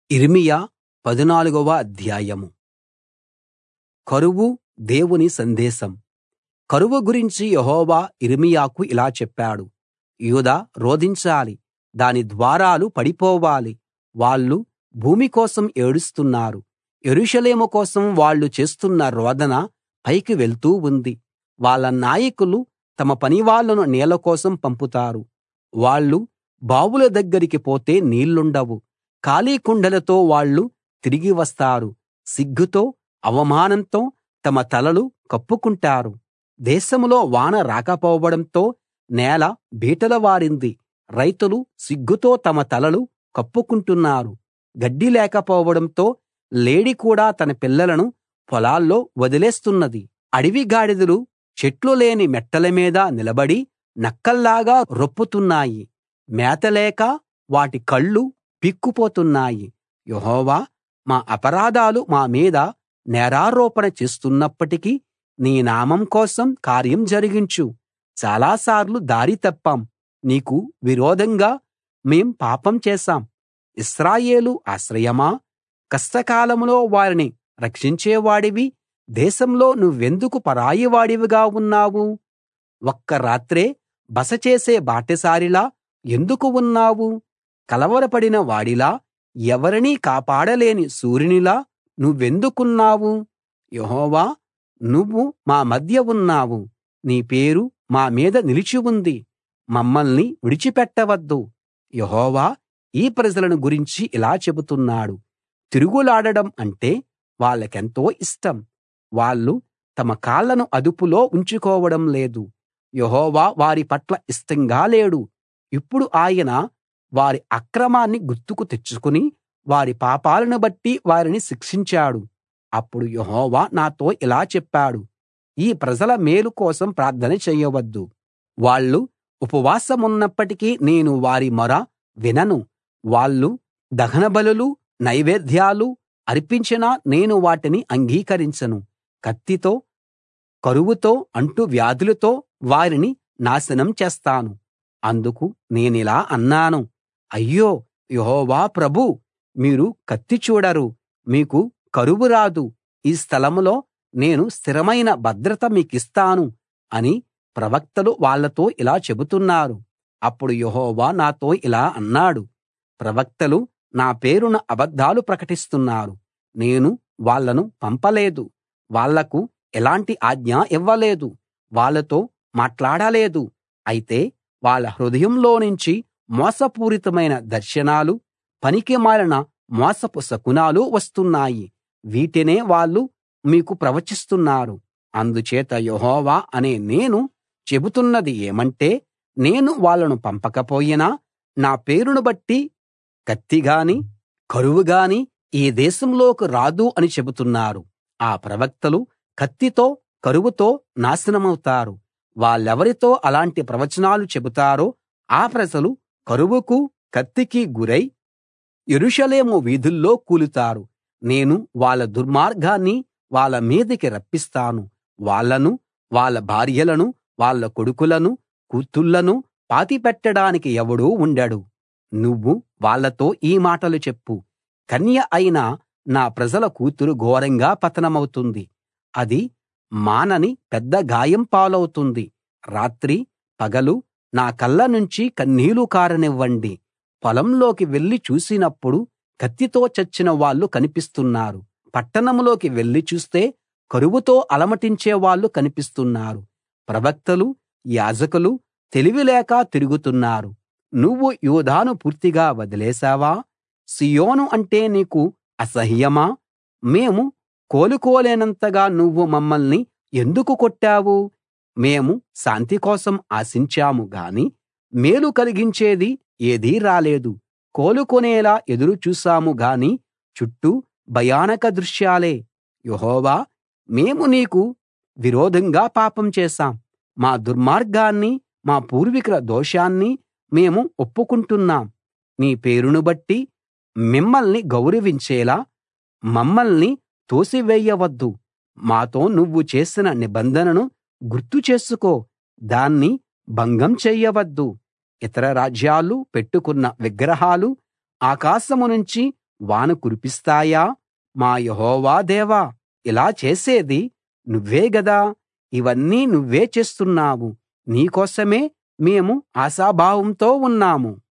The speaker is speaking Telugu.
యిర్మీయా పదునాలుగవ అధ్యాయం కరువు దేవుని సందేశం కరువు గురించి యెహోవా యిర్మీయాకు ఇలా చెప్పాడు యూదా రోదించాలి దాని ద్వారాలు పడిపోవాలి వాళ్ళు భూమి కోసం ఏడుస్తున్నారు యెరూషలేము కోసం వాళ్ళు చేస్తున్న రోదన పైకి వెళ్తూ ఉంది వాళ్ళ నాయకులు తమ పనివాళ్ళను నీళ్ల కోసం పంపుతారు వాళ్ళు బావుల దగ్గరికి పోతే నీళ్లుండవు ఖాళీ కుండలతో వాళ్ళు తిరిగి వస్తారు సిగ్గుతో అవమానంతో తమ తలలు కప్పుకుంటారు దేశంలో వాన రాకపోవడంతో నేల బీటలు వారింది రైతులు సిగ్గుతో తమ తలలు కప్పుకుంటున్నారు గడ్డి లేకపోవడంతో లేడి కూడా తన పిల్లలను పొలాల్లో వదిలేస్తున్నది అడవి గాడిదలు చెట్లు లేని మెట్టల మీద నిలబడి నక్కల్లాగా రొప్పుతున్నాయి మేత లేక వాటి కళ్ళు పీక్కుపోతున్నాయి యెహోవా మా అపరాధాలు మా మీద నేరారోపణ చేస్తున్నప్పటికీ నీ నామం కోసం కార్యం జరిగించు చాలా సార్లు దారి తప్పాం నీకు విరోధంగా మేం పాపం చేశాం ఇశ్రాయేలు ఆశ్రయమా కష్టకాలంలో వారిని రక్షించేవాడివి దేశంలో నువ్వెందుకు పరాయివాడివిగా ఉన్నావు ఒక్క రాత్రే బస చేసే బాటసారిలా ఎందుకు ఉన్నావు కలవరపడిన వాడిలా ఎవరినీ కాపాడలేని శూరునిలా నువ్వెందుకున్నావు యెహోవా నువ్వు మా మధ్య ఉన్నావు నీ పేరు మా మీద నిలిచి ఉంది మమ్మల్ని విడిచిపెట్టవద్దు యెహోవా ఈ ప్రజలను గురించి ఇలా చెబుతున్నాడు తిరుగులాడడం అంటే వాళ్ళకెంతో ఇష్టం వాళ్ళు తమ కాళ్ళను అదుపులో ఉంచుకోవడం లేదు యెహోవా వారి పట్ల ఇష్టంగా లేడు ఇప్పుడు ఆయన వారి అక్రమాన్ని గుర్తుకు తెచ్చుకుని వారి పాపాలను బట్టి వారిని శిక్షించాడు అప్పుడు యెహోవా నాతో ఇలా చెప్పాడు ఈ ప్రజల మేలు కోసం ప్రార్థన చేయవద్దు వాళ్ళు ఉపవాసమున్నప్పటికీ నేను వారి మొర వినను వాళ్ళు దహనబలులు నైవేద్యాలు అర్పించినా నేను వాటిని అంగీకరించను కత్తితో కరువుతో అంటువ్యాధులతో వారిని నాశనం చేస్తాను అందుకు నేనిలా అన్నాను అయ్యో యెహోవా ప్రభూ మీరు కత్తి చూడరు మీకు కరువు రాదు ఈ స్థలంలో నేను స్థిరమైన భద్రత మీకిస్తాను అని ప్రవక్తలు వాళ్ళతో ఇలా చెబుతున్నారు అప్పుడు యెహోవా నాతో ఇలా అన్నాడు ప్రవక్తలు నా పేరున అబద్ధాలు ప్రకటిస్తున్నారు నేను వాళ్ళను పంపలేదు వాళ్లకు ఎలాంటి ఆజ్ఞ ఇవ్వలేదు వాళ్ళతో మాట్లాడలేదు అయితే వాళ్ళ హృదయంలోనుంచి మోసపూరితమైన దర్శనాలు పనికిమాలిన మోసపు శకునాలు వస్తున్నాయి వీటినే వాళ్ళు మీకు ప్రవచిస్తున్నారు అందుచేత యెహోవా అనే నేను చెబుతున్నది ఏమంటే నేను వాళ్ళను పంపకపోయినా నా పేరును బట్టి కత్తి గాని కరువు గాని ఈ దేశంలోకి రాదు అని చెబుతున్నారు ఆ ప్రవక్తలు కత్తితో కరువుతో నాశనమవుతారు వాళ్ళెవరితో అలాంటి ప్రవచనాలు చెబుతారో ఆ ప్రజలు కరువుకు కత్తికి గురై యెరూషలేము వీధుల్లో కూలుతారు నేను వాళ్ళ దుర్మార్గాన్ని వాళ్ళ మీదికి రప్పిస్తాను వాళ్ళను వాళ్ళ భార్యలను వాళ్ళ కొడుకులను కూతుళ్ళను పాతిపెట్టడానికి ఎవడూ ఉండడు నువ్వు వాళ్ళతో ఈ మాటలు చెప్పు కన్య అయిన నా ప్రజల కూతురు ఘోరంగా పతనమవుతుంది అది మానని పెద్ద గాయం పాలవుతుంది రాత్రి పగలు నా కళ్ళ నుంచి కన్నీళ్లు కారనివ్వండి పొలంలోకి వెళ్లి చూసినప్పుడు కత్తితో చచ్చిన వాళ్ళు కనిపిస్తున్నారు పట్టణంలోకి వెళ్లి చూస్తే కరువుతో అలమటించే వాళ్ళు కనిపిస్తున్నారు ప్రవక్తలు యాజకులు తెలివిలేక తిరుగుతున్నారు నువ్వు యూదాను పూర్తిగా వదిలేశావా సీయోను అంటే నీకు అసహ్యమా మేము కోలుకోలేనంతగా నువ్వు మమ్మల్ని ఎందుకు కొట్టావు మేము శాంతి కోసం ఆశించాము గాని మేలు కలిగించేది ఏదీ రాలేదు కోలుకునేలా ఎదురు చూశాము గాని చుట్టూ భయానక దృశ్యాలే యెహోవా మేము నీకు విరోధంగా పాపం చేశాం మా దుర్మార్గాన్ని మా పూర్వీకుల దోషాన్ని మేము ఒప్పుకుంటున్నాం నీ పేరును బట్టి మిమ్మల్ని గౌరవించేలా మమ్మల్ని తోసివేయవద్దు మాతో నువ్వు చేసిన నిబంధనను గుర్తు చేసుకో దాన్ని భంగం చెయ్యవద్దు ఇతర రాజ్యాలు పెట్టుకున్న విగ్రహాలు ఆకాశం నుంచి వాన కురిపిస్తాయా మా యెహోవా దేవా ఇలా చేసేది నువ్వే గదా ఇవన్నీ నువ్వే చేస్తున్నావు నీ కోసమే మేము ఆశాభావంతో ఉన్నాము